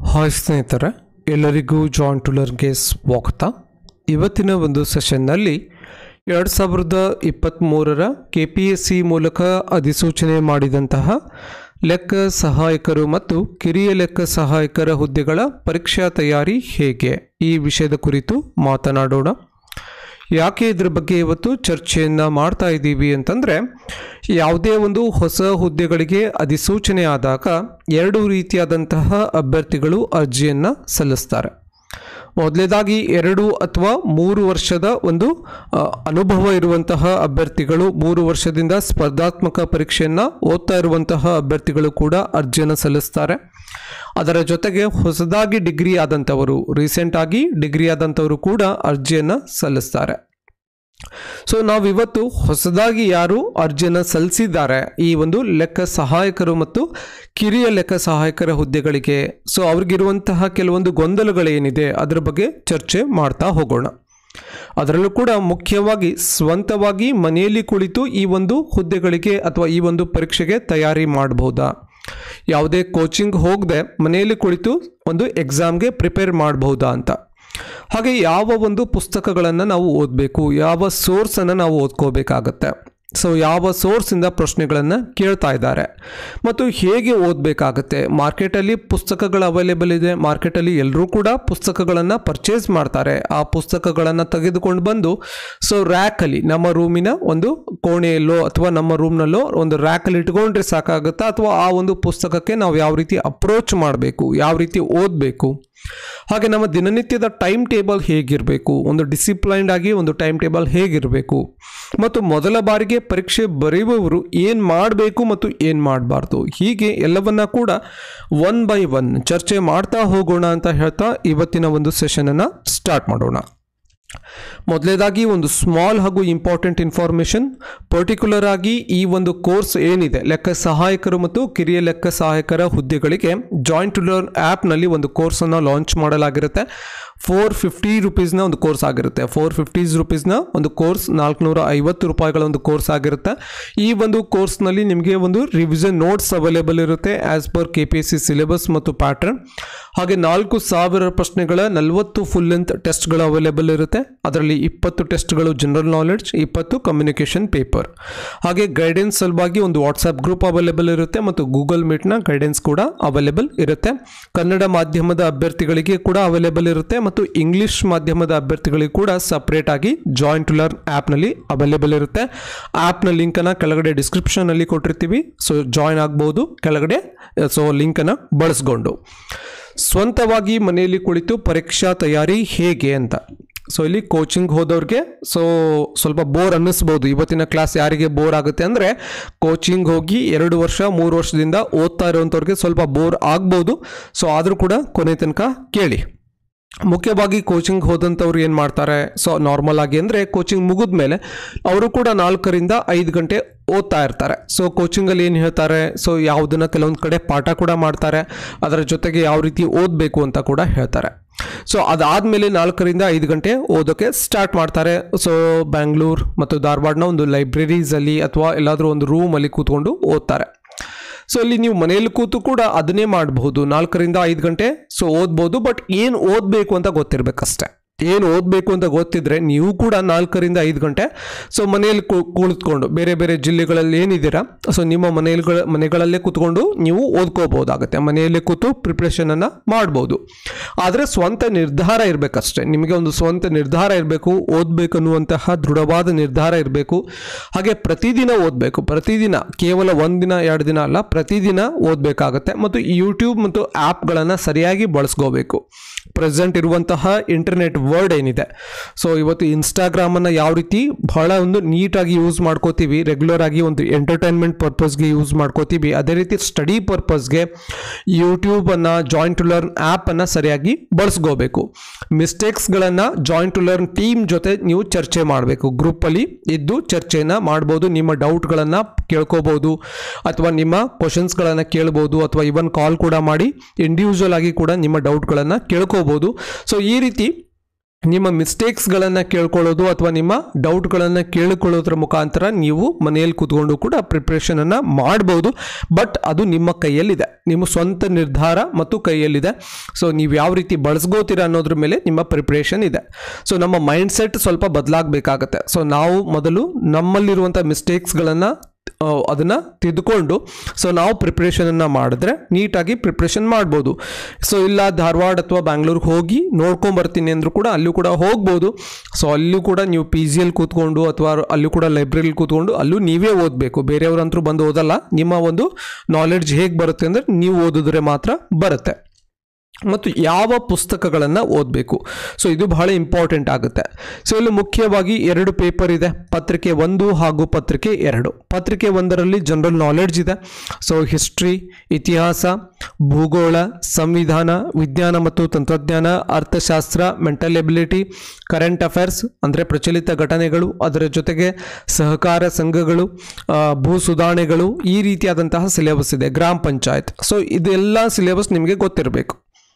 hi ಸ್ನೇಹಿತರೆ ಎಲ್ಲರಿಗೂ John ಟುಲರ್ಗೆ ಸ್ವಾಗತ ಇವತ್ತಿನ ಒಂದು ಸೆಷನ್ನಲ್ಲಿ ಎರಡು ಸಾವಿರದ ಇಪ್ಪತ್ತ್ಮೂರರ ಕೆ ಪಿ ಎಸ್ ಸಿ ಮೂಲಕ ಅಧಿಸೂಚನೆ ಮಾಡಿದಂತಹ ಲೆಕ್ಕ ಸಹಾಯಕರು ಮತ್ತು ಕಿರಿಯ ಲೆಕ್ಕ ಸಹಾಯಕರ ಹುದ್ದೆಗಳ ಪರೀಕ್ಷಾ ತಯಾರಿ ಹೇಗೆ ಈ ವಿಷಯದ ಕುರಿತು ಮಾತನಾಡೋಣ ಯಾಕೆ ಇದ್ರ ಬಗ್ಗೆ ಇವತ್ತು ಚರ್ಚೆಯನ್ನು ಮಾಡ್ತಾ ಇದ್ದೀವಿ ಅಂತಂದರೆ ಯಾವುದೇ ಒಂದು ಹೊಸ ಹುದ್ದೆಗಳಿಗೆ ಅಧಿಸೂಚನೆ ಆದಾಗ ಎರಡು ರೀತಿಯಾದಂತಹ ಅಭ್ಯರ್ಥಿಗಳು ಅರ್ಜಿಯನ್ನು ಸಲ್ಲಿಸ್ತಾರೆ ಮೊದಲೇದಾಗಿ ಎರಡು ಅಥವಾ ಮೂರು ವರ್ಷದ ಒಂದು ಅ, ಅನುಭವ ಇರುವಂತಹ ಅಭ್ಯರ್ಥಿಗಳು ಮೂರು ವರ್ಷದಿಂದ ಸ್ಪರ್ಧಾತ್ಮಕ ಪರೀಕ್ಷೆಯನ್ನು ಓದ್ತಾ ಇರುವಂತಹ ಅಭ್ಯರ್ಥಿಗಳು ಕೂಡ ಅರ್ಜಿಯನ್ನು ಸಲ್ಲಿಸ್ತಾರೆ ಅದರ ಜೊತೆಗೆ ಹೊಸದಾಗಿ ಡಿಗ್ರಿ ಆದಂಥವರು ರೀಸೆಂಟಾಗಿ ಡಿಗ್ರಿ ಆದಂಥವರು ಕೂಡ ಅರ್ಜಿಯನ್ನು ಸಲ್ಲಿಸ್ತಾರೆ ಸೊ ನಾವಿವತ್ತು ಹೊಸದಾಗಿ ಯಾರು ಅರ್ಜಿಯನ್ನು ಸಲ್ಲಿಸಿದ್ದಾರೆ ಈ ಒಂದು ಲೆಕ್ಕ ಸಹಾಯಕರು ಮತ್ತು ಕಿರಿಯ ಲೆಕ್ಕ ಸಹಾಯಕರ ಹುದ್ದೆಗಳಿಗೆ ಸೊ ಅವ್ರಿಗಿರುವಂತಹ ಕೆಲವೊಂದು ಗೊಂದಲಗಳೇನಿದೆ ಅದರ ಬಗ್ಗೆ ಚರ್ಚೆ ಮಾಡ್ತಾ ಹೋಗೋಣ ಅದರಲ್ಲೂ ಕೂಡ ಮುಖ್ಯವಾಗಿ ಸ್ವಂತವಾಗಿ ಮನೆಯಲ್ಲಿ ಕುಳಿತು ಈ ಒಂದು ಹುದ್ದೆಗಳಿಗೆ ಅಥವಾ ಈ ಒಂದು ಪರೀಕ್ಷೆಗೆ ತಯಾರಿ ಮಾಡಬಹುದಾ ಯಾವುದೇ ಕೋಚಿಂಗ್ ಹೋಗದೆ ಮನೆಯಲ್ಲಿ ಕುಳಿತು ಒಂದು ಎಕ್ಸಾಮ್ಗೆ ಪ್ರಿಪೇರ್ ಮಾಡಬಹುದಾ ಅಂತ ಹಾಗೆ ಯಾವ ಒಂದು ಪುಸ್ತಕಗಳನ್ನು ನಾವು ಓದಬೇಕು ಯಾವ ಸೋರ್ಸನ್ನು ನಾವು ಓದ್ಕೋಬೇಕಾಗತ್ತೆ ಸೊ ಯಾವ ಸೋರ್ಸಿಂದ ಪ್ರಶ್ನೆಗಳನ್ನು ಕೇಳ್ತಾ ಇದ್ದಾರೆ ಮತ್ತು ಹೇಗೆ ಓದಬೇಕಾಗತ್ತೆ ಮಾರ್ಕೆಟಲ್ಲಿ ಪುಸ್ತಕಗಳು ಅವೈಲೇಬಲ್ ಇದೆ ಮಾರ್ಕೆಟಲ್ಲಿ ಎಲ್ಲರೂ ಕೂಡ ಪುಸ್ತಕಗಳನ್ನು ಪರ್ಚೇಸ್ ಮಾಡ್ತಾರೆ ಆ ಪುಸ್ತಕಗಳನ್ನು ತೆಗೆದುಕೊಂಡು ಬಂದು ಸೊ ರ್ಯಾಕಲ್ಲಿ ನಮ್ಮ ರೂಮಿನ ಒಂದು ಕೋಣೆಯಲ್ಲೋ ಅಥವಾ ನಮ್ಮ ರೂಮ್ನಲ್ಲೋ ಒಂದು ರ್ಯಾಕಲ್ಲಿ ಇಟ್ಕೊಂಡ್ರೆ ಸಾಕಾಗುತ್ತಾ ಅಥವಾ ಆ ಒಂದು ಪುಸ್ತಕಕ್ಕೆ ನಾವು ಯಾವ ರೀತಿ ಅಪ್ರೋಚ್ ಮಾಡಬೇಕು ಯಾವ ರೀತಿ ಓದಬೇಕು ಹಾಗೆ ನಮ್ಮ ದಿನನಿತ್ಯದ ಟೈಮ್ ಟೇಬಲ್ ಹೇಗಿರಬೇಕು ಒಂದು ಡಿಸಿಪ್ಲೈನ್ಡ್ ಆಗಿ ಒಂದು ಟೈಮ್ ಟೇಬಲ್ ಹೇಗಿರಬೇಕು ಮತ್ತು ಮೊದಲ ಬಾರಿಗೆ ಪರೀಕ್ಷೆ ಬರೆಯುವವರು ಏನು ಮಾಡಬೇಕು ಮತ್ತು ಏನು ಮಾಡಬಾರ್ದು ಹೀಗೆ ಎಲ್ಲವನ್ನ ಕೂಡ ಒನ್ ಬೈ ಒನ್ ಚರ್ಚೆ ಮಾಡ್ತಾ ಹೋಗೋಣ ಅಂತ ಹೇಳ್ತಾ ಇವತ್ತಿನ ಒಂದು ಸೆಷನನ್ನು ಸ್ಟಾರ್ಟ್ ಮಾಡೋಣ ಮೊದಲೇದಾಗಿ ಒಂದು ಸ್ಮಾಲ್ ಹಾಗೂ ಇಂಪಾರ್ಟೆಂಟ್ ಇನ್ಫಾರ್ಮೇಷನ್ ಪರ್ಟಿಕ್ಯುಲರ್ ಆಗಿ ಈ ಒಂದು ಕೋರ್ಸ್ ಏನಿದೆ ಲೆಕ್ಕ ಸಹಾಯಕರು ಮತ್ತು ಕಿರಿಯ ಲೆಕ್ಕ ಸಹಾಯಕರ ಹುದ್ದೆಗಳಿಗೆ ಜಾಯಿಂಟ್ ಟು ಲರ್ನ್ ಆ್ಯಪ್ನಲ್ಲಿ ಒಂದು ಕೋರ್ಸನ್ನು ಲಾಂಚ್ ಮಾಡಲಾಗಿರುತ್ತೆ ಫೋರ್ ಫಿಫ್ಟಿ ರುಪೀಸ್ನ ಒಂದು ಕೋರ್ಸ್ ಆಗಿರುತ್ತೆ ಫೋರ್ ಫಿಫ್ಟೀಸ್ ರುಪೀಸ್ನ ಒಂದು ಕೋರ್ಸ್ ನಾಲ್ಕುನೂರ ಐವತ್ತು ರೂಪಾಯಿಗಳ ಒಂದು ಕೋರ್ಸ್ ಆಗಿರುತ್ತೆ ಈ ಒಂದು ಕೋರ್ಸ್ನಲ್ಲಿ ನಿಮಗೆ ಒಂದು ರಿವಿಷನ್ ನೋಟ್ಸ್ ಅವೈಲೇಬಲ್ ಇರುತ್ತೆ as per K P S C syllabus ಮತ್ತು ಪ್ಯಾಟರ್ನ್ ಹಾಗೆ ನಾಲ್ಕು ಸಾವಿರ ಪ್ರಶ್ನೆಗಳ ನಲವತ್ತು ಫುಲ್ ಲೆಂತ್ ಟೆಸ್ಟ್ಗಳು ಅವೈಲೇಬಲ್ ಇರುತ್ತೆ ಅದರಲ್ಲಿ ಇಪ್ಪತ್ತು ಟೆಸ್ಟ್ಗಳು ಜನರಲ್ ನಾಲೆಡ್ಜ್ ಇಪ್ಪತ್ತು ಕಮ್ಯುನಿಕೇಷನ್ ಪೇಪರ್ ಹಾಗೆ ಗೈಡೆನ್ಸ್ ಸಲುವಾಗಿ ಒಂದು ವಾಟ್ಸಪ್ ಗ್ರೂಪ್ ಅವೈಲೇಬಲ್ ಇರುತ್ತೆ ಮತ್ತು ಗೂಗಲ್ ಮೀಟ್ನ ಗೈಡೆನ್ಸ್ ಕೂಡ ಅವೈಲೇಬಲ್ ಇರುತ್ತೆ ಕನ್ನಡ ಮಾಧ್ಯಮದ ಅಭ್ಯರ್ಥಿಗಳಿಗೆ ಕೂಡ ಅವೈಲೇಬಲ್ ಇರುತ್ತೆ ಮತ್ತು ಇಂಗ್ಲಿಷ್ ಮಾಧ್ಯಮದ ಅಭ್ಯರ್ಥಿಗಳಿಗೆ ಕೂಡ ಸಪ್ರೇಟ್ ಆಗಿ ಜಾಯಿಂಟ್ ಟು ಲರ್ನ್ ಆ್ಯಪ್ನಲ್ಲಿ ಅವೈಲೇಬಲ್ ಇರುತ್ತೆ ಆ್ಯಪ್ನ ಲಿಂಕನ್ನು ಕೆಳಗಡೆ ಡಿಸ್ಕ್ರಿಪ್ಷನಲ್ಲಿ ಕೊಟ್ಟಿರ್ತೀವಿ ಸೊ ಜಾಯಿನ್ ಆಗ್ಬೋದು ಕೆಳಗಡೆ ಸೊ ಲಿಂಕನ್ನು ಬಳಸ್ಕೊಂಡು ಸ್ವಂತವಾಗಿ ಮನೆಯಲ್ಲಿ ಕುಳಿತು ಪರೀಕ್ಷಾ ತಯಾರಿ ಹೇಗೆ ಅಂತ ಸೊ ಇಲ್ಲಿ ಕೋಚಿಂಗ್ ಹೋದವ್ರಿಗೆ ಸೊ ಸ್ವಲ್ಪ ಬೋರ್ ಅನ್ನಿಸ್ಬೋದು ಇವತ್ತಿನ ಕ್ಲಾಸ್ ಯಾರಿಗೆ ಬೋರ್ ಆಗುತ್ತೆ ಅಂದರೆ ಕೋಚಿಂಗ್ ಹೋಗಿ ಎರಡು ವರ್ಷ ಮೂರು ವರ್ಷದಿಂದ ಓದ್ತಾ ಇರೋವಂಥವ್ರಿಗೆ ಸ್ವಲ್ಪ ಬೋರ್ ಆಗ್ಬೋದು ಸೊ ಆದರೂ ಕೂಡ ಕೊನೆ ತನಕ ಕೇಳಿ ಮುಖ್ಯವಾಗಿ ಕೋಚಿಂಗ್ ಹೋದಂಥವ್ರು ಏನು ಮಾಡ್ತಾರೆ ಸೊ ನಾರ್ಮಲ್ ಆಗಿ ಅಂದರೆ ಕೋಚಿಂಗ್ ಮುಗಿದ ಮೇಲೆ ಅವರು ಕೂಡ ನಾಲ್ಕರಿಂದ ಐದು ಗಂಟೆ ಓದ್ತಾ ಇರ್ತಾರೆ ಸೊ ಕೋಚಿಂಗಲ್ಲಿ ಏನು ಹೇಳ್ತಾರೆ ಸೊ ಯಾವುದನ್ನು ಕೆಲವೊಂದು ಕಡೆ ಪಾಠ ಕೂಡ ಮಾಡ್ತಾರೆ ಅದರ ಜೊತೆಗೆ ಯಾವ ರೀತಿ ಓದಬೇಕು ಅಂತ ಕೂಡ ಹೇಳ್ತಾರೆ ಸೊ ಅದಾದಮೇಲೆ ನಾಲ್ಕರಿಂದ ಐದು ಗಂಟೆ ಓದೋಕ್ಕೆ ಸ್ಟಾರ್ಟ್ ಮಾಡ್ತಾರೆ ಸೊ ಬ್ಯಾಂಗ್ಳೂರ್ ಮತ್ತು ಧಾರವಾಡನ ಒಂದು ಲೈಬ್ರರೀಸಲ್ಲಿ ಅಥವಾ ಎಲ್ಲಾದರೂ ಒಂದು ರೂಮಲ್ಲಿ ಕೂತ್ಕೊಂಡು ಓದ್ತಾರೆ ಸೊ ಇಲ್ಲಿ ನೀವು ಮನೆಯಲ್ಲಿ ಕೂತು ಕೂಡ ಅದನ್ನೇ ಮಾಡಬಹುದು ನಾಲ್ಕರಿಂದ ಐದು ಗಂಟೆ ಸೊ ಓದ್ಬೋದು ಬಟ್ ಏನು ಓದಬೇಕು ಅಂತ ಗೊತ್ತಿರಬೇಕಷ್ಟೆ ಏನು ಓದಬೇಕು ಅಂತ ಗೊತ್ತಿದ್ರೆ ನೀವು ಕೂಡ ನಾಲ್ಕರಿಂದ ಐದು ಗಂಟೆ ಸೊ ಮನೆಯಲ್ಲಿ ಕು- ಕುಳಿತುಕೊಂಡು ಬೇರೆ ಬೇರೆ ಜಿಲ್ಲೆಗಳಲ್ಲಿ ಏನಿದ್ದೀರಾ ಸೊ ನಿಮ್ಮ ಮನೆಯಲ್ಲಿ ಮನೆಗಳಲ್ಲೇ ಕೂತ್ಕೊಂಡು ನೀವು ಓದ್ಕೋಬೋದಾಗುತ್ತೆ ಮನೆಯಲ್ಲೇ ಕೂತು ಪ್ರಿಪ್ರೇಷನನ್ನು ಮಾಡ್ಬೋದು ಆದರೆ ಸ್ವಂತ ನಿರ್ಧಾರ ಇರಬೇಕಷ್ಟೆ ನಿಮಗೆ ಒಂದು ಸ್ವಂತ ನಿರ್ಧಾರ ಇರಬೇಕು ಓದಬೇಕು ಅನ್ನುವಂತಹ ದೃಢವಾದ ನಿರ್ಧಾರ ಇರಬೇಕು ಹಾಗೆ ಪ್ರತಿದಿನ ಓದಬೇಕು ಪ್ರತಿದಿನ ಕೇವಲ ಒಂದಿನ ಎರಡು ದಿನ ಅಲ್ಲ ಪ್ರತಿದಿನ ಓದಬೇಕಾಗತ್ತೆ ಮತ್ತು ಯೂಟ್ಯೂಬ್ ಮತ್ತು ಆ್ಯಪ್ಗಳನ್ನು ಸರಿಯಾಗಿ ಬಳಸ್ಕೋಬೇಕು ಪ್ರೆಸೆಂಟ್ ಇರುವಂತಹ ಇಂಟರ್ನೆಟ್ ವರ್ಡ್ ಏನಿದೆ ಸೊ ಇವತ್ತು ಇನ್ಸ್ಟಾಗ್ರಾಮನ್ನು ಯಾವ ರೀತಿ ಬಹಳ ಒಂದು ನೀಟಾಗಿ ಯೂಸ್ ಮಾಡ್ಕೋತೀವಿ ರೆಗ್ಯುಲರ್ ಆಗಿ ಒಂದು ಎಂಟರ್ಟೈನ್ಮೆಂಟ್ ಪರ್ಪಸ್ಗೆ ಯೂಸ್ ಮಾಡ್ಕೋತೀವಿ ಅದೇ ರೀತಿ ಸ್ಟಡಿ ಪರ್ಪಸ್ಗೆ ಯೂಟ್ಯೂಬನ್ನು ಜಾಯಿಂಟ್ ಟು ಲರ್ನ್ ಆ್ಯಪನ್ನು ಸರಿಯಾಗಿ ಬಳಸ್ಕೋಬೇಕು ಮಿಸ್ಟೇಕ್ಸ್ಗಳನ್ನು ಜಾಯಿಂಟ್ ಟು ಲರ್ನ್ ಟೀಮ್ ಜೊತೆ ನೀವು ಚರ್ಚೆ ಮಾಡಬೇಕು ಗ್ರೂಪಲ್ಲಿ ಇದ್ದು ಚರ್ಚೆಯನ್ನು ಮಾಡ್ಬೋದು ನಿಮ್ಮ ಡೌಟ್ಗಳನ್ನು ಕೇಳ್ಕೋಬೋದು ಅಥವಾ ನಿಮ್ಮ ಕ್ವಶನ್ಸ್ಗಳನ್ನು ಕೇಳ್ಬೋದು ಅಥವಾ ಇವನ್ ಕಾಲ್ ಕೂಡ ಮಾಡಿ ಇಂಡಿವಿಜುವಲ್ ಆಗಿ ಕೂಡ ನಿಮ್ಮ ಡೌಟ್ಗಳನ್ನು ಕೇಳ್ಕೋಬೋದು ಸೊ ಈ ರೀತಿ ನಿಮ್ಮ ಮಿಸ್ಟೇಕ್ಸ್ಗಳನ್ನು ಕೇಳ್ಕೊಳ್ಳೋದು ಅಥವಾ ನಿಮ್ಮ ಡೌಟ್ಗಳನ್ನು ಕೇಳಿಕೊಳ್ಳೋದ್ರ ಮುಖಾಂತರ ನೀವು ಮನೆಯಲ್ಲಿ ಕೂತ್ಕೊಂಡು ಕೂಡ ಪ್ರಿಪ್ರೇಷನನ್ನು ಮಾಡ್ಬೋದು ಬಟ್ ಅದು ನಿಮ್ಮ ಕೈಯಲ್ಲಿದೆ ನಿಮ್ಮ ಸ್ವಂತ ನಿರ್ಧಾರ ಮತ್ತು ಕೈಯಲ್ಲಿದೆ ಸೊ ನೀವು ಯಾವ ರೀತಿ ಬಳಸ್ಕೋತೀರ ಅನ್ನೋದ್ರ ಮೇಲೆ ನಿಮ್ಮ ಪ್ರಿಪ್ರೇಷನ್ ಇದೆ ಸೊ ನಮ್ಮ ಮೈಂಡ್ ಸೆಟ್ ಸ್ವಲ್ಪ ಬದಲಾಗಬೇಕಾಗತ್ತೆ ಸೊ ನಾವು ಮೊದಲು ನಮ್ಮಲ್ಲಿರುವಂಥ ಮಿಸ್ಟೇಕ್ಸ್ಗಳನ್ನು ಅದನ್ನು ತಿದ್ದುಕೊಂಡು ಸೊ ನಾವು ಪ್ರಿಪ್ರೇಷನನ್ನು ಮಾಡಿದ್ರೆ ನೀಟಾಗಿ ಪ್ರಿಪ್ರೇಷನ್ ಮಾಡ್ಬೋದು ಸೊ ಇಲ್ಲ ಧಾರವಾಡ ಅಥವಾ ಬ್ಯಾಂಗ್ಳೂರ್ಗೆ ಹೋಗಿ ನೋಡ್ಕೊಂಬರ್ತೀನಿ ಅಂದರೂ ಕೂಡ ಅಲ್ಲೂ ಕೂಡ ಹೋಗ್ಬೋದು ಸೊ ಅಲ್ಲೂ ಕೂಡ ನೀವು ಪಿ ಜಿಯಲ್ಲಿ ಕೂತ್ಕೊಂಡು ಅಥವಾ ಅಲ್ಲೂ ಕೂಡ ಲೈಬ್ರರಿಲಿ ಕೂತ್ಕೊಂಡು ಅಲ್ಲೂ ನೀವೇ ಓದಬೇಕು ಬೇರೆಯವ್ರಂತರೂ ಬಂದು ಓದಲ್ಲ ನಿಮ್ಮ ಒಂದು ನಾಲೆಡ್ಜ್ ಹೇಗೆ ಬರುತ್ತೆ ಅಂದರೆ ನೀವು ಓದಿದ್ರೆ ಮಾತ್ರ ಬರುತ್ತೆ ಮತ್ತು ಯಾವ ಪುಸ್ತಕಗಳನ್ನು ಓದಬೇಕು ಸೊ ಇದು ಬಹಳ ಇಂಪಾರ್ಟೆಂಟ್ ಆಗುತ್ತೆ ಸೊ ಇಲ್ಲಿ ಮುಖ್ಯವಾಗಿ ಎರಡು ಪೇಪರ್ ಇದೆ ಪತ್ರಿಕೆ ಒಂದು ಹಾಗೂ ಪತ್ರಿಕೆ ಎರಡು ಪತ್ರಿಕೆ ಒಂದರಲ್ಲಿ ಜನರಲ್ ನಾಲೆಡ್ಜ್ ಇದೆ ಸೊ ಹಿಸ್ಟ್ರಿ ಇತಿಹಾಸ ಭೂಗೋಳ ಸಂವಿಧಾನ ವಿಜ್ಞಾನ ಮತ್ತು ತಂತ್ರಜ್ಞಾನ ಅರ್ಥಶಾಸ್ತ್ರ ಮೆಂಟಲ್ ಎಬಿಲಿಟಿ ಕರೆಂಟ್ ಅಫೇರ್ಸ್ ಅಂದರೆ ಪ್ರಚಲಿತ ಘಟನೆಗಳು ಅದರ ಜೊತೆಗೆ ಸಹಕಾರ ಸಂಘಗಳು ಆ, ಭೂ ಸುಧಾರಣೆಗಳು ಈ ರೀತಿಯಾದಂತಹ ಸಿಲೆಬಸ್ ಇದೆ ಗ್ರಾಮ ಪಂಚಾಯತ್ ಸೊ ಇದೆಲ್ಲ ಸಿಲೆಬಸ್ ನಿಮಗೆ ಗೊತ್ತಿರಬೇಕು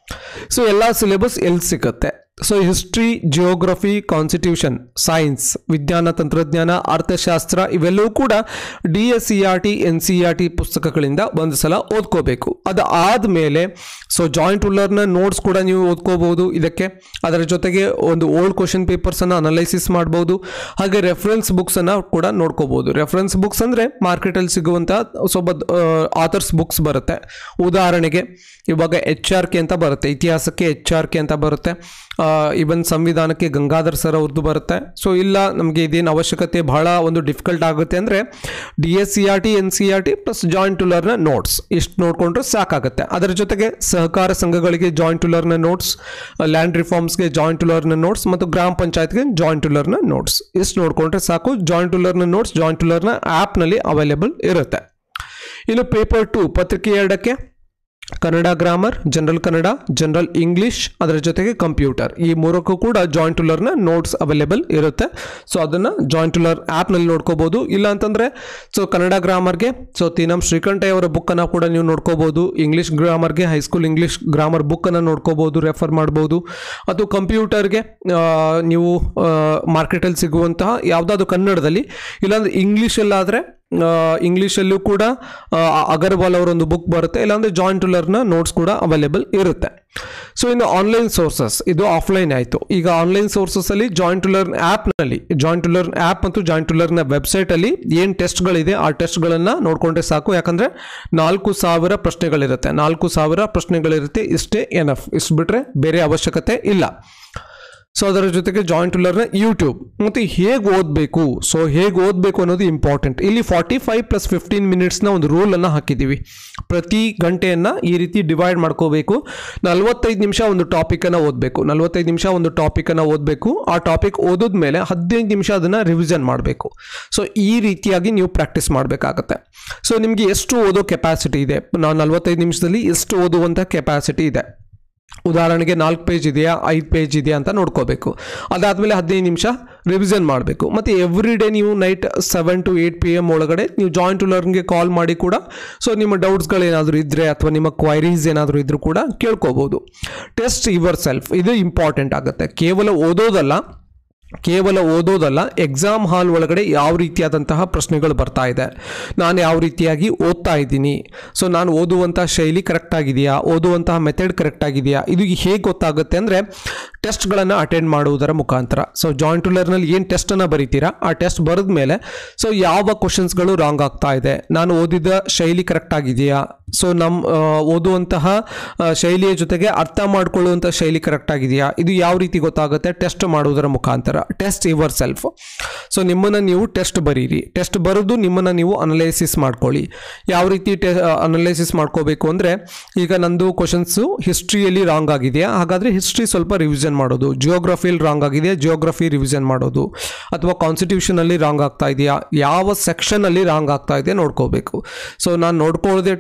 ಸೊ ಎಲ್ಲ ಸಿಲೆಬಸ್ ಎಲ್ಲಿ ಸಿಗುತ್ತೆ so history geography constitution science ವಿಜ್ಞಾನ ತಂತ್ರಜ್ಞಾನ ಅರ್ಥಶಾಸ್ತ್ರ ಇವೆಲ್ಲವೂ ಕೂಡ D S C R T N C R T ಪುಸ್ತಕಗಳಿಂದ ಒಂದು ಸಲ ಓದ್ಕೋಬೇಕು ಅದು ಆದಮೇಲೆ ಸೊ ಜಾಯಿಂಟ್ ರೂಲರ್ನ ನೋಟ್ಸ್ ಕೂಡ ನೀವು ಓದ್ಕೋಬಹುದು ಇದಕ್ಕೆ ಅದರ ಜೊತೆಗೆ ಒಂದು ಓಲ್ಡ್ ಕ್ವಶನ್ ಪೇಪರ್ಸನ್ನು ಅನಲೈಸಿಸ್ ಮಾಡ್ಬೋದು ಹಾಗೆ ರೆಫರೆನ್ಸ್ ಬುಕ್ಸನ್ನು ಕೂಡ ನೋಡ್ಕೋಬಹುದು ರೆಫರೆನ್ಸ್ ಬುಕ್ಸ್ ಅಂದರೆ ಮಾರ್ಕೆಟಲ್ಲಿ ಸಿಗುವಂಥ ಸ್ವಲ್ಪ ಆಥರ್ಸ್ ಬುಕ್ಸ್ ಬರುತ್ತೆ ಉದಾಹರಣೆಗೆ ಇವಾಗ ಎಚ್ ಆರ್ ಕೆ ಅಂತ ಬರುತ್ತೆ ಇತಿಹಾಸಕ್ಕೆ ಎಚ್ ಆರ್ ಕೆ ಅಂತ ಬರುತ್ತೆ ಇವನ್ ಸಂವಿಧಾನಕ್ಕೆ ಗಂಗಾಧರ್ ಸರ್ ಅವ್ರದ್ದು ಬರುತ್ತೆ ಸೊ ಇಲ್ಲ ನಮಗೆ ಇದೇನು ಅವಶ್ಯಕತೆ ಬಹಳ ಒಂದು ಡಿಫಿಕಲ್ಟ್ ಆಗುತ್ತೆ ಅಂದರೆ D S C R T N C R T plus joint ಟುಲರ್ನ ನೋಟ್ಸ್ ಇಷ್ಟು ನೋಡಿಕೊಂಡ್ರೆ ಸಾಕಾಗುತ್ತೆ ಅದರ ಜೊತೆಗೆ ಸಹಕಾರ ಸಂಘಗಳಿಗೆ ಜಾಯಿಂಟ್ ಟುಲರ್ನ ನೋಟ್ಸ್ ಲ್ಯಾಂಡ್ ರಿಫಾರ್ಮ್ಸ್ಗೆ ಜಾಯಿಂಟ್ ಟುಲರ್ನ ನೋಟ್ಸ್ ಮತ್ತು ಗ್ರಾಮ ಪಂಚಾಯತ್ಗೆ ಜಾಯಿಂಟ್ ಟುಲರ್ನ ನೋಟ್ಸ್ ಇಷ್ಟು ನೋಡಿಕೊಂಡ್ರೆ ಸಾಕು ಜಾಯಿಂಟ್ ಟುಲರ್ನ ನೋಟ್ಸ್ ಜಾಯಿಂಟ್ ಟುಲರ್ನ ಆ್ಯಪ್ನಲ್ಲಿ ಅವೈಲೇಬಲ್ ಇರುತ್ತೆ ಇನ್ನು ಪೇಪರ್ ಟು ಪತ್ರಿಕೆ ಎರಡಕ್ಕೆ Kannada grammar general Kannada general English ಅದರ ಜೊತೆಗೆ ಕಂಪ್ಯೂಟರ್ ಈ ಮೂರಕ್ಕೂ ಕೂಡ ಜಾಯಿಂಟ್ ಟುಲರ್ನ ನೋಟ್ಸ್ ಅವೈಲೇಬಲ್ ಇರುತ್ತೆ ಸೊ ಅದನ್ನು ಜಾಯಿಂಟ್ ಟುಲರ್ ಆ್ಯಪ್ನಲ್ಲಿ ನೋಡ್ಕೋಬೋದು ಇಲ್ಲ ಅಂತಂದರೆ ಸೊ ಕನ್ನಡ ಗ್ರಾಮರ್ಗೆ ಸೊ ತೀನಂ ಶ್ರೀಕಂಠಯ್ಯ ಅವರ ಬುಕ್ಕನ್ನು ಕೂಡ ನೀವು ನೋಡ್ಕೋಬೋದು ಇಂಗ್ಲೀಷ್ ಗ್ರಾಮರ್ಗೆ ಹೈಸ್ಕೂಲ್ ಇಂಗ್ಲೀಷ್ ಗ್ರಾಮರ್ ಬುಕ್ಕನ್ನು ನೋಡ್ಕೋಬೋದು ರೆಫರ್ ಮಾಡ್ಬೋದು ಅದು ಕಂಪ್ಯೂಟರ್ಗೆ ಆ, ನೀವು ಮಾರ್ಕೆಟಲ್ಲಿ ಸಿಗುವಂತಹ ಯಾವುದಾದ್ರು ಕನ್ನಡದಲ್ಲಿ ಇಲ್ಲಾಂದರೆ ಇಂಗ್ಲೀಷಲ್ಲಾದರೆ ಇಂಗ್ಲೀಷಲ್ಲೂ ಕೂಡ ಆ, ಅಗರ್ವಾಲ್ ಅವರ ಒಂದು ಬುಕ್ ಬರುತ್ತೆ ಇಲ್ಲಾಂದರೆ ಜಾಯಿಂಟ್ ಟುಲರ್ನ ನೋಟ್ಸ್ ಕೂಡ ಅವೈಲೇಬಲ್ ಇರುತ್ತೆ ಸೊ ಇನ್ನು ಆನ್ಲೈನ್ ಸೋರ್ಸಸ್ ಇದು ಆಫ್ಲೈನ್ ಆಯಿತು ಈಗ ಆನ್ಲೈನ್ ಸೋರ್ಸಸಲ್ಲಿ ಜಾಯಿಂಟ್ ಟುಲರ್ ಆ್ಯಪ್ನಲ್ಲಿ ಜಾಯಿಂಟ್ ಟುಲರ್ ಆ್ಯಪ್ ಮತ್ತು ಜಾಯಿಂಟ್ ಟುಲರ್ನ ವೆಬ್ಸೈಟಲ್ಲಿ ಏನು ಟೆಸ್ಟ್ಗಳಿದೆ ಆ ಟೆಸ್ಟ್ಗಳನ್ನು ನೋಡಿಕೊಂಡ್ರೆ ಸಾಕು ಯಾಕಂದರೆ ನಾಲ್ಕು ಸಾವಿರ ಪ್ರಶ್ನೆಗಳಿರುತ್ತೆ ನಾಲ್ಕು ಸಾವಿರ ಪ್ರಶ್ನೆಗಳಿರುತ್ತೆ ಇಷ್ಟೇ ಎನಫ್ ಇಷ್ಟು ಬಿಟ್ಟರೆ ಬೇರೆ ಅವಶ್ಯಕತೆ ಇಲ್ಲ ಸೊ ಅದರ ಜೊತೆಗೆ ಜಾಯಿಂಟ್ ಟುಲರ್ನ ಯೂಟ್ಯೂಬ್ ಮತ್ತು ಹೇಗೆ ಓದಬೇಕು ಸೊ ಹೇಗೆ ಓದಬೇಕು ಅನ್ನೋದು ಇಂಪಾರ್ಟೆಂಟ್ ಇಲ್ಲಿ ಫಾರ್ಟಿ ಫೈವ್ ಪ್ಲಸ್ ಫಿಫ್ಟೀನ್ ಮಿನಿಟ್ಸ್ನ ಒಂದು ರೂಲನ್ನು ಹಾಕಿದ್ದೀವಿ ಪ್ರತಿ ಗಂಟೆಯನ್ನು ಈ ರೀತಿ ಡಿವೈಡ್ ಮಾಡ್ಕೋಬೇಕು ನಲ್ವತ್ತೈದು ನಿಮಿಷ ಒಂದು ಟಾಪಿಕನ್ನು ಓದಬೇಕು ನಲ್ವತ್ತೈದು ನಿಮಿಷ ಒಂದು ಟಾಪಿಕನ್ನು ಓದಬೇಕು ಆ ಟಾಪಿಕ್ ಓದಿದ್ಮೇಲೆ ಹದಿನೈದು ನಿಮಿಷ ಅದನ್ನು ರಿವಿಷನ್ ಮಾಡಬೇಕು ಸೊ ಈ ರೀತಿಯಾಗಿ ನೀವು ಪ್ರಾಕ್ಟೀಸ್ ಮಾಡಬೇಕಾಗತ್ತೆ ಸೊ ನಿಮಗೆ ಎಷ್ಟು ಓದೋ ಕೆಪಾಸಿಟಿ ಇದೆ ನಾವು ನಲ್ವತ್ತೈದು ನಿಮಿಷದಲ್ಲಿ ಎಷ್ಟು ಓದುವಂಥ ಕೆಪಾಸಿಟಿ ಇದೆ ಉದಾಹರಣೆಗೆ ನಾಲ್ಕು ಪೇಜ್ ಇದೆಯಾ ಐದು ಪೇಜ್ ಇದೆಯಾ ಅಂತ ನೋಡ್ಕೋಬೇಕು ಅದಾದಮೇಲೆ ಹದಿನೈದು ನಿಮಿಷ ರಿವಿಷನ್ ಮಾಡಬೇಕು ಮತ್ತು ಎವ್ರಿ ಡೇ ನೀವು night seven to eight P M ಒಳಗಡೆ ನೀವು ಜಾಯಿಂಟ್ ಟುಲರ್ಗೆ ಕಾಲ್ ಮಾಡಿ ಕೂಡ ಸೊ ನಿಮ್ಮ ಡೌಟ್ಸ್ಗಳೇನಾದರೂ ಇದ್ದರೆ ಅಥವಾ ನಿಮ್ಮ ಕ್ವೈರೀಸ್ ಏನಾದರೂ ಇದ್ದರೂ ಕೂಡ ಕೇಳ್ಕೋಬೋದು ಟೆಸ್ಟ್ ಯುವರ್ ಸೆಲ್ಫ್ ಇದು ಇಂಪಾರ್ಟೆಂಟ್ ಆಗುತ್ತೆ ಕೇವಲ ಓದೋದಲ್ಲ ಕೇವಲ ಓದೋದಲ್ಲ ಎಕ್ಸಾಮ್ ಹಾಲ್ ಒಳಗಡೆ ಯಾವ ರೀತಿಯಾದಂತಹ ಪ್ರಶ್ನೆಗಳು ಬರ್ತಾ ಇದೆ ನಾನು ಯಾವ ರೀತಿಯಾಗಿ ಓದ್ತಾ ಇದ್ದೀನಿ ಸೊ ನಾನು ಓದುವಂಥ ಶೈಲಿ ಕರೆಕ್ಟ್ ಆಗಿದೆಯಾ ಓದುವಂತಹ ಮೆಥಡ್ ಕರೆಕ್ಟ್ ಆಗಿದೆಯಾ ಇದು ಹೇಗೆ ಗೊತ್ತಾಗುತ್ತೆ ಅಂದರೆ ಟೆಸ್ಟ್ಗಳನ್ನು ಅಟೆಂಡ್ ಮಾಡುವುದರ ಮುಖಾಂತರ ಸೊ ಜಾಯಿಂಟ್ ಟುಲರ್ನಲ್ಲಿ ಏನು ಟೆಸ್ಟನ್ನು ಬರೀತೀರಾ ಆ ಟೆಸ್ಟ್ ಬರೆದ ಮೇಲೆ ಸೊ ಯಾವ ಕ್ವಶನ್ಸ್ಗಳು ರಾಂಗ್ ಆಗ್ತಾ ಇದೆ ನಾನು ಓದಿದ ಶೈಲಿ ಕರೆಕ್ಟ್ ಆಗಿದೆಯಾ ಸೊ ನಮ್ಮ ಆ, ಓದುವಂತಹ ಆ, ಶೈಲಿಯ ಜೊತೆಗೆ ಅರ್ಥ ಮಾಡ್ಕೊಳ್ಳುವಂಥ ಶೈಲಿ ಕರೆಕ್ಟ್ ಆಗಿದೆಯಾ ಇದು ಯಾವ ರೀತಿ ಗೊತ್ತಾಗುತ್ತೆ ಟೆಸ್ಟ್ ಮಾಡುವುದರ ಮುಖಾಂತರ ಟೆಸ್ಟ್ ಯುವರ್ ಸೆಲ್ಫ್ ಸೊ ನಿಮ್ಮನ್ನು ನೀವು ಟೆಸ್ಟ್ ಬರೀರಿ ಟೆಸ್ಟ್ ಬರೆದು ನಿಮ್ಮನ್ನು ನೀವು ಅನಲೈಸಿಸ್ ಮಾಡ್ಕೊಳ್ಳಿ ಯಾವ ರೀತಿ ಟೆ ಅನಲೈಸಿಸ್ ಮಾಡ್ಕೋಬೇಕು ಅಂದರೆ ಈಗ ನಂದು ಕ್ವಶನ್ಸು ಹಿಸ್ಟ್ರಿಯಲ್ಲಿ ರಾಂಗ್ ಆಗಿದೆಯಾ ಹಾಗಾದರೆ ಹಿಸ್ಟ್ರಿ ಸ್ವಲ್ಪ ರಿವಿಷನ್ ಮಾಡೋದು ಜಿಯೋಗ್ರಫಿಯಲ್ಲಿ ರಾಂಗ್ ಆಗಿದೆಯಾ ಜಿಯೋಗ್ರಫಿ ರಿವಿಷನ್ ಮಾಡೋದು ಅಥವಾ ಕಾನ್ಸ್ಟಿಟ್ಯೂಷನಲ್ಲಿ ರಾಂಗ್ ಆಗ್ತಾ ಇದೆಯಾ ಯಾವ ಸೆಕ್ಷನಲ್ಲಿ ರಾಂಗ್ ಆಗ್ತಾ ಇದೆ ನೋಡ್ಕೋಬೇಕು ಸೊ ನಾನು ನೋಡ್ಕೊಳ್ಳದೆ ಟೆಸ್ಟ್ ಮಾಡ್ಕೊ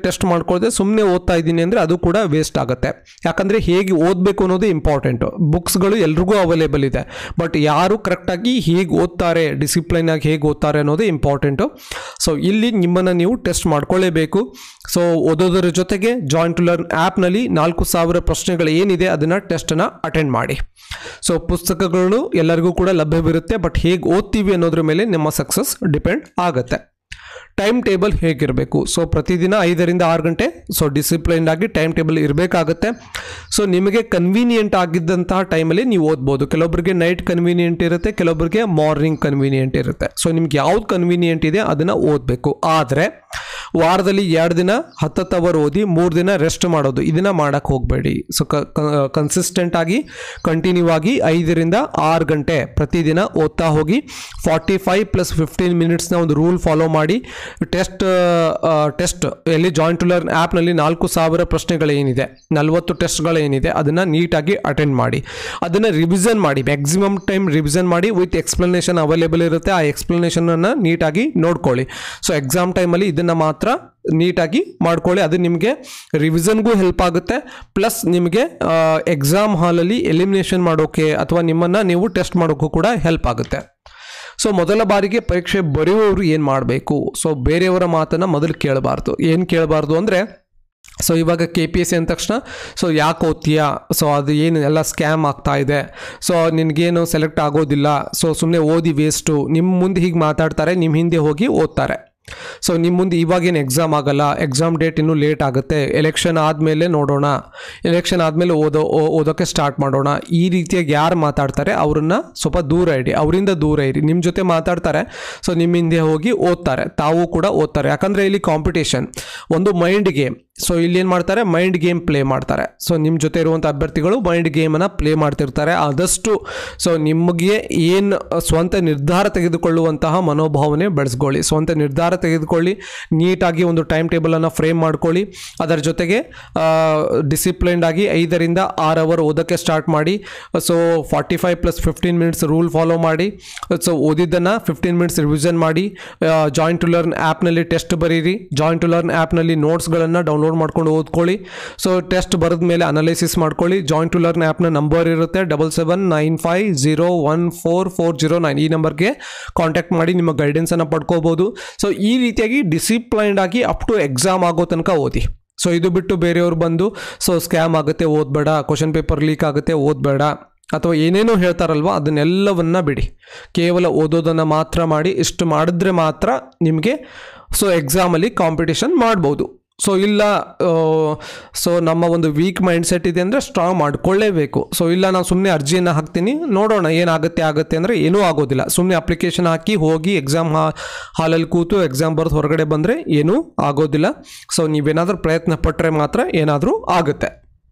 ಮಾಡ್ಕೊಳ್ಳದೆ ಸುಮ್ಮನೆ ಓದ್ತಾ ಇದ್ದೀನಿ ಅಂದರೆ ಅದು ಕೂಡ ವೇಸ್ಟ್ ಆಗುತ್ತೆ ಯಾಕಂದರೆ ಹೇಗೆ ಓದಬೇಕು ಅನ್ನೋದು ಇಂಪಾರ್ಟೆಂಟು ಬುಕ್ಸ್ಗಳು ಎಲ್ರಿಗೂ ಅವೈಲೇಬಲ್ ಇದೆ ಬಟ್ ಯಾರು ಕರೆಕ್ಟಾಗಿ ಹೇಗೆ ಓದ್ತಾರೆ ಡಿಸಿಪ್ಲೈನ್ ಆಗಿ ಹೇಗೆ ಓದ್ತಾರೆ ಅನ್ನೋದು ಇಂಪಾರ್ಟೆಂಟು ಸೊ ಇಲ್ಲಿ ನಿಮ್ಮನ್ನು ನೀವು ಟೆಸ್ಟ್ ಮಾಡ್ಕೊಳ್ಳೇಬೇಕು ಸೊ ಓದೋದರ ಜೊತೆಗೆ ಜಾಯಿಂಟ್ ಲರ್ನ್ ಆ್ಯಪ್ನಲ್ಲಿ ನಾಲ್ಕು ಸಾವಿರ ಪ್ರಶ್ನೆಗಳು ಏನಿದೆ ಅದನ್ನು ಟೆಸ್ಟನ್ನು ಅಟೆಂಡ್ ಮಾಡಿ ಸೊ ಪುಸ್ತಕಗಳು ಎಲ್ಲರಿಗೂ ಕೂಡ ಲಭ್ಯವಿರುತ್ತೆ ಬಟ್ ಹೇಗೆ ಓದ್ತೀವಿ ಅನ್ನೋದ್ರ ಮೇಲೆ ನಿಮ್ಮ ಸಕ್ಸಸ್ ಡಿಪೆಂಡ್ ಆಗುತ್ತೆ ಟೈಮ್ ಟೇಬಲ್ ಹೇಗಿರಬೇಕು ಸೊ ಪ್ರತಿದಿನ ಐದರಿಂದ ಆರು ಗಂಟೆ ಸೊ ಡಿಸಿಪ್ಲೈನ್ಡ್ ಆಗಿ ಟೈಮ್ ಟೇಬಲ್ ಇರಬೇಕಾಗತ್ತೆ ಸೊ ನಿಮಗೆ ಕನ್ವೀನಿಯೆಂಟ್ ಆಗಿದ್ದಂತಹ ಟೈಮಲ್ಲಿ ನೀವು ಓದ್ಬೋದು ಕೆಲವೊಬ್ಬರಿಗೆ ನೈಟ್ ಕನ್ವೀನಿಯೆಂಟ್ ಇರುತ್ತೆ ಕೆಲವೊಬ್ಬರಿಗೆ ಮಾರ್ನಿಂಗ್ ಕನ್ವೀನಿಯೆಂಟ್ ಇರುತ್ತೆ ಸೊ ನಿಮ್ಗೆ ಯಾವ್ದು ಕನ್ವೀನಿಯೆಂಟ್ ಇದೆ ಅದನ್ನು ಓದಬೇಕು ಆದರೆ ವಾರದಲ್ಲಿ ಎರಡು ದಿನ ಹತ್ತತ್ತು ಅವರ್ ಓದಿ ಮೂರು ದಿನ ರೆಸ್ಟ್ ಮಾಡೋದು ಇದನ್ನು ಮಾಡೋಕ್ಕೆ ಹೋಗಬೇಡಿ ಸೊ ಕನ್ಸಿಸ್ಟೆಂಟ್ ಆಗಿ ಕಂಟಿನ್ಯೂ ಆಗಿ ಐದರಿಂದ ಆರು ಗಂಟೆ ಪ್ರತಿದಿನ ಓದ್ತಾ ಹೋಗಿ ಫಾರ್ಟಿ ಫೈವ್ ಪ್ಲಸ್ ಫಿಫ್ಟೀನ್ ಮಿನಿಟ್ಸ್ನ ಒಂದು ರೂಲ್ ಫಾಲೋ ಮಾಡಿ ಟೆಸ್ಟ್ ಟೆಸ್ಟ್ ಎಲ್ಲಿ ಜಾಯಿಂಟ್ ಟು ಲರ್ನ್ ಆ್ಯಪ್ನಲ್ಲಿ ನಾಲ್ಕು ಸಾವಿರ ಪ್ರಶ್ನೆಗಳೇನಿದೆ ನಲವತ್ತು ಟೆಸ್ಟ್ಗಳೇನಿದೆ ಅದನ್ನು ನೀಟಾಗಿ ಅಟೆಂಡ್ ಮಾಡಿ ಅದನ್ನು ರಿವಿಷನ್ ಮಾಡಿ ಮ್ಯಾಕ್ಸಿಮಮ್ ಟೈಮ್ ರಿವಿಷನ್ ಮಾಡಿ ವಿತ್ ಎಕ್ಸ್ಪ್ಲನೇಷನ್ ಅವೈಲೇಬಲ್ ಇರುತ್ತೆ ಆ ಎಕ್ಸ್ಪ್ಲನೇಷನನ್ನು ನೀಟಾಗಿ ನೋಡ್ಕೊಳ್ಳಿ ಸೊ ಎಕ್ಸಾಮ್ ಟೈಮಲ್ಲಿ ಇದನ್ನು ಮಾತ್ರ ನೀಟಾಗಿ ಮಾಡ್ಕೊಳ್ಳಿ ಅದು ನಿಮಗೆ ರಿವಿಷನ್ಗೂ ಹೆಲ್ಪ್ ಆಗುತ್ತೆ ಪ್ಲಸ್ ನಿಮಗೆ ಎಕ್ಸಾಮ್ ಹಾಲಲ್ಲಿ ಎಲಿಮಿನೇಷನ್ ಮಾಡೋಕ್ಕೆ ಅಥವಾ ನಿಮ್ಮನ್ನು ನೀವು ಟೆಸ್ಟ್ ಮಾಡೋಕ್ಕೂ ಕೂಡ ಹೆಲ್ಪ್ ಆಗುತ್ತೆ ಸೊ ಮೊದಲ ಬಾರಿಗೆ ಪರೀಕ್ಷೆ ಬರೆಯುವವರು ಏನು ಮಾಡಬೇಕು ಸೊ ಬೇರೆಯವರ ಮಾತನ್ನು ಮೊದಲು ಕೇಳಬಾರ್ದು ಏನು ಕೇಳಬಾರ್ದು ಅಂದರೆ ಸೊ ಇವಾಗ ಕೆ ಪಿ ಎಸ್ ಸಿ ಅಂದ ತಕ್ಷಣ ಸೊ ಯಾಕೆ ಓದ್ತೀಯಾ ಸೊ ಅದು ಏನು ಎಲ್ಲ ಸ್ಕ್ಯಾಮ್ ಆಗ್ತಾ ಇದೆ ಸೊ ನಿನಗೇನು ಸೆಲೆಕ್ಟ್ ಆಗೋದಿಲ್ಲ ಸೊ ಸುಮ್ಮನೆ ಓದಿ ವೇಸ್ಟು ನಿಮ್ಮ ಮುಂದೆ ಹೀಗೆ ಮಾತಾಡ್ತಾರೆ ನಿಮ್ಮ ಹಿಂದೆ ಹೋಗಿ ಓದ್ತಾರೆ ಸೊ ನಿಮ್ಮ ಮುಂದೆ ಇವಾಗೇನು ಎಕ್ಸಾಮ್ ಆಗಲ್ಲ ಎಕ್ಸಾಮ್ ಡೇಟ್ ಇನ್ನೂ ಲೇಟ್ ಆಗುತ್ತೆ ಎಲೆಕ್ಷನ್ ಆದಮೇಲೆ ನೋಡೋಣ ಎಲೆಕ್ಷನ್ ಆದಮೇಲೆ ಓದೋ ಓ- ಓದೋಕ್ಕೆ ಸ್ಟಾರ್ಟ್ ಮಾಡೋಣ ಈ ರೀತಿಯಾಗಿ ಯಾರು ಮಾತಾಡ್ತಾರೆ ಅವ್ರನ್ನ ಸ್ವಲ್ಪ ದೂರ ಇಡಿ ಅವರಿಂದ ದೂರ ಇರಿ ನಿಮ್ಮ ಜೊತೆ ಮಾತಾಡ್ತಾರೆ ಸೊ ನಿಮ್ಮ ಹಿಂದೆ ಹೋಗಿ ಓದ್ತಾರೆ ತಾವು ಕೂಡ ಓದ್ತಾರೆ ಯಾಕಂದರೆ ಇಲ್ಲಿ ಕಾಂಪಿಟೇಷನ್ ಒಂದು ಮೈಂಡ್ ಗೇಮ್ ಸೊ ಇಲ್ಲಿ ಏನು ಮಾಡ್ತಾರೆ ಮೈಂಡ್ ಗೇಮ್ ಪ್ಲೇ ಮಾಡ್ತಾರೆ ಸೊ ನಿಮ್ಮ ಜೊತೆ ಇರುವಂಥ ಅಭ್ಯರ್ಥಿಗಳು ಮೈಂಡ್ ಗೇಮನ್ನು ಪ್ಲೇ ಮಾಡ್ತಿರ್ತಾರೆ ಆದಷ್ಟು ಸೊ ನಿಮಗೆ ಏನು ಸ್ವಂತ ನಿರ್ಧಾರ ತೆಗೆದುಕೊಳ್ಳುವಂತಹ ಮನೋಭಾವನೆ ಬೆಳೆಸ್ಕೊಳ್ಳಿ ಸ್ವಂತ ನಿರ್ಧಾರ ತೆಗೆದುಕೊಳ್ಳಿ ನೀಟಾಗಿ ಒಂದು ಟೈಮ್ ಟೇಬಲನ್ನು ಫ್ರೇಮ್ ಮಾಡ್ಕೊಳ್ಳಿ ಅದರ ಜೊತೆಗೆ ಡಿಸಿಪ್ಲೈನ್ಡ್ ಆಗಿ ಐದರಿಂದ ಆರು ಅವರ್ ಓದೋಕ್ಕೆ ಸ್ಟಾರ್ಟ್ ಮಾಡಿ so forty five plus fifteen minutes rule follow ಮಾಡಿ ಸೊ ಓದಿದ್ದನ್ನು ಫಿಫ್ಟೀನ್ ಮಿನಿಟ್ಸ್ ರಿವಿಷನ್ ಮಾಡಿ ಜಾಯಿಂಟ್ ಟು ಲರ್ನ್ ಆ್ಯಪ್ನಲ್ಲಿ ಟೆಸ್ಟ್ ಬರೀರಿ ಜಾಯಿಂಟ್ ಟು ಲರ್ನ್ ಆ್ಯಪ್ನಲ್ಲಿ ನೋಟ್ಸ್ಗಳನ್ನು ಡೌನ್ಲೋಡ್ ಮಾಡ್ಕೊಂಡು ಓದ್ಕೊಳ್ಳಿ ಸೊ ಟೆಸ್ಟ್ ಬರೆದ ಮೇಲೆ ಅನಾಲಿಸಿಸ್ ಮಾಡ್ಕೊಳ್ಳಿ ಜಾಯಿಂಟ್ ಟು ಲರ್ನ್ ಆ್ಯಪ್ನ ನಂಬರ್ ಇರುತ್ತೆ double seven nine five zero one four four zero nine ಈ ನಂಬರ್ಗೆ ಕಾಂಟ್ಯಾಕ್ಟ್ ಮಾಡಿ ನಿಮ್ಮ ಗೈಡೆನ್ಸನ್ನು ಪಡ್ಕೋಬೋದು ಸೊ ಈ ರೀತಿಯಾಗಿ ಡಿಸಿಪ್ಲೈನ್ಡ್ ಆಗಿ ಅಪ್ ಟು ಎಕ್ಸಾಮ್ ಆಗೋ ತನಕ ಓದಿ ಸೊ ಇದು ಬಿಟ್ಟು ಬೇರೆಯವ್ರು ಬಂದು ಸೊ ಸ್ಕ್ಯಾಮ್ ಆಗುತ್ತೆ ಓದಬೇಡ ಕ್ವಶನ್ ಪೇಪರ್ ಲೀಕ್ ಆಗುತ್ತೆ ಓದಬೇಡ ಅಥವಾ ಏನೇನೋ ಹೇಳ್ತಾರಲ್ವ ಅದನ್ನೆಲ್ಲವನ್ನ ಬಿಡಿ ಕೇವಲ ಓದೋದನ್ನು ಮಾತ್ರ ಮಾಡಿ ಇಷ್ಟು ಮಾಡಿದ್ರೆ ಮಾತ್ರ ನಿಮಗೆ ಸೊ ಎಕ್ಸಾಮಲ್ಲಿ ಕಾಂಪಿಟೇಷನ್ ಮಾಡ್ಬೋದು ಸೊ ಇಲ್ಲ ಸೊ ನಮ್ಮ ಒಂದು ವೀಕ್ ಮೈಂಡ್ ಸೆಟ್ ಇದೆ ಅಂದರೆ ಸ್ಟ್ರಾಂಗ್ ಮಾಡ್ಕೊಳ್ಳೇಬೇಕು ಸೊ ಇಲ್ಲ ನಾನು ಸುಮ್ಮನೆ ಅರ್ಜಿಯನ್ನು ಹಾಕ್ತೀನಿ ನೋಡೋಣ ಏನಾಗುತ್ತೆ ಆಗುತ್ತೆ ಅಂದರೆ ಏನೂ ಆಗೋದಿಲ್ಲ ಸುಮ್ಮನೆ ಅಪ್ಲಿಕೇಶನ್ ಹಾಕಿ ಹೋಗಿ ಎಕ್ಸಾಮ್ ಹಾ ಹಾಲಲ್ಲಿ ಕೂತು ಎಕ್ಸಾಮ್ ಬರೆದು ಹೊರಗಡೆ ಬಂದರೆ ಏನೂ ಆಗೋದಿಲ್ಲ ಸೊ ನೀವೇನಾದರೂ ಪ್ರಯತ್ನ ಪಟ್ಟರೆ ಮಾತ್ರ ಏನಾದರೂ ಆಗುತ್ತೆ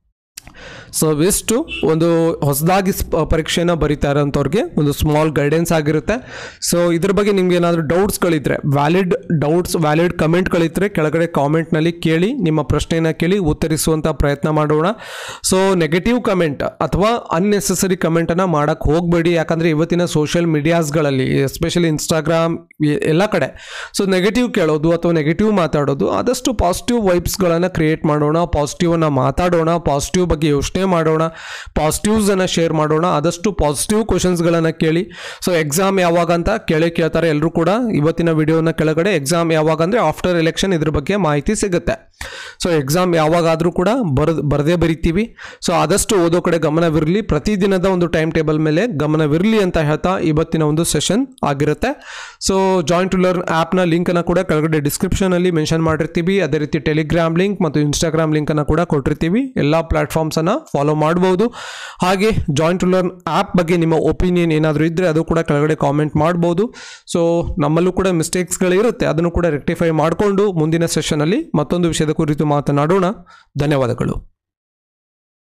ಸೊ ಇಷ್ಟು ಒಂದು ಹೊಸದಾಗಿ ಪರೀಕ್ಷೆನ ಬರೀತಾ ಇರೋಂಥವ್ರಿಗೆ ಒಂದು ಸ್ಮಾಲ್ ಗೈಡೆನ್ಸ್ ಆಗಿರುತ್ತೆ ಸೊ ಇದ್ರ ಬಗ್ಗೆ ನಿಮ್ಗೆ ಏನಾದರೂ ಡೌಟ್ಸ್ಗಳಿದ್ರೆ ವ್ಯಾಲಿಡ್ ಡೌಟ್ಸ್ ವ್ಯಾಲಿಡ್ ಕಮೆಂಟ್ಗಳಿದ್ರೆ ಕೆಳಗಡೆ ಕಾಮೆಂಟ್ನಲ್ಲಿ ಕೇಳಿ ನಿಮ್ಮ ಪ್ರಶ್ನೆಯನ್ನು ಕೇಳಿ ಉತ್ತರಿಸುವಂಥ ಪ್ರಯತ್ನ ಮಾಡೋಣ ಸೊ ನೆಗೆಟಿವ್ ಕಮೆಂಟ್ ಅಥವಾ ಅನ್ನೆಸೆಸರಿ ಕಮೆಂಟನ್ನು ಮಾಡೋಕ್ಕೆ ಹೋಗಬೇಡಿ ಯಾಕಂದರೆ ಇವತ್ತಿನ ಸೋಷಿಯಲ್ ಮೀಡಿಯಾಸ್ಗಳಲ್ಲಿ ಎಸ್ಪೆಷಲಿ ಇನ್ಸ್ಟಾಗ್ರಾಮ್ ಎಲ್ಲ ಕಡೆ ಸೊ ನೆಗೆಟಿವ್ ಕೇಳೋದು ಅಥವಾ ನೆಗೆಟಿವ್ ಮಾತಾಡೋದು ಆದಷ್ಟು ಪಾಸಿಟಿವ್ ವೈಬ್ಸ್ಗಳನ್ನು ಕ್ರಿಯೇಟ್ ಮಾಡೋಣ ಪಾಸಿಟಿವನ್ನು ಮಾತಾಡೋಣ ಪಾಸಿಟಿವ್ ಬಗ್ಗೆ ಯೋಚನೆ ಮಾಡೋಣ ಪಾಸಿಟಿವ್ಸನ್ನು ಶೇರ್ ಮಾಡೋಣ ಆದಷ್ಟು ಪಾಸಿಟಿವ್ ಕ್ವಶನ್ಸ್ಗಳನ್ನು ಕೇಳಿ ಸೊ ಎಕ್ಸಾಮ್ ಯಾವಾಗ ಅಂತ ಕೇಳಿ ಕೇಳ್ತಾರೆ ಎಲ್ಲರೂ ಕೂಡ ಇವತ್ತಿನ ವಿಡಿಯೋನ ಕೆಳಗಡೆ ಎಕ್ಸಾಮ್ ಯಾವಾಗ ಅಂದರೆ ಆಫ್ಟರ್ ಎಲೆಕ್ಷನ್ ಇದ್ರ ಬಗ್ಗೆ ಮಾಹಿತಿ ಸಿಗುತ್ತೆ ಸೊ ಎಕ್ಸಾಮ್ ಯಾವಾಗಾದರೂ ಕೂಡ ಬರೆದು ಬರದೇ ಬರಿತೀವಿ ಸೊ ಆದಷ್ಟು ಓದೋ ಕಡೆ ಗಮನವಿರಲಿ ಪ್ರತಿದಿನದ ಒಂದು ಟೈಮ್ ಟೇಬಲ್ ಮೇಲೆ ಗಮನವಿರಲಿ ಅಂತ ಹೇಳ್ತಾ ಇವತ್ತಿನ ಒಂದು ಸೆಷನ್ ಆಗಿರುತ್ತೆ ಸೊ ಜಾಯಿಂಟ್ ಟು ಲರ್ನ್ ಆ್ಯಪ್ನ ಲಿಂಕನ್ನು ಕೂಡ ಕೆಳಗಡೆ ಡಿಸ್ಕ್ರಿಪ್ಷನಲ್ಲಿ ಮೆನ್ಷನ್ ಮಾಡಿರ್ತೀವಿ ಅದೇ ರೀತಿ ಟೆಲಿಗ್ರಾಮ್ ಲಿಂಕ್ ಮತ್ತು ಇನ್ಸ್ಟಾಗ್ರಾಮ್ ಲಿಂಕನ್ನು ಕೂಡ ಕೊಟ್ಟಿರ್ತೀವಿ ಎಲ್ಲ ಪ್ಲಾಟ್ಫಾರ್ಮ್ಸನ್ನು ಫಾಲೋ ಮಾಡ್ಬೋದು ಹಾಗೆ ಜಾಯಿಂಟ್ ಟು ಲರ್ನ್ ಆ್ಯಪ್ ಬಗ್ಗೆ ನಿಮ್ಮ ಒಪಿನಿಯನ್ ಏನಾದರೂ ಇದ್ದರೆ ಅದು ಕೂಡ ಕೆಳಗಡೆ ಕಾಮೆಂಟ್ ಮಾಡ್ಬೋದು ಸೊ ನಮ್ಮಲ್ಲೂ ಕೂಡ ಮಿಸ್ಟೇಕ್ಸ್ಗಳಿರುತ್ತೆ ಅದನ್ನು ಕೂಡ ರೆಕ್ಟಿಫೈ ಮಾಡಿಕೊಂಡು ಮುಂದಿನ ಸೆಷನಲ್ಲಿ ಮತ್ತೊಂದು ವಿಷಯದ ಕುರಿತು ಮಾತನಾಡೋಣ ಧನ್ಯವಾದಗಳು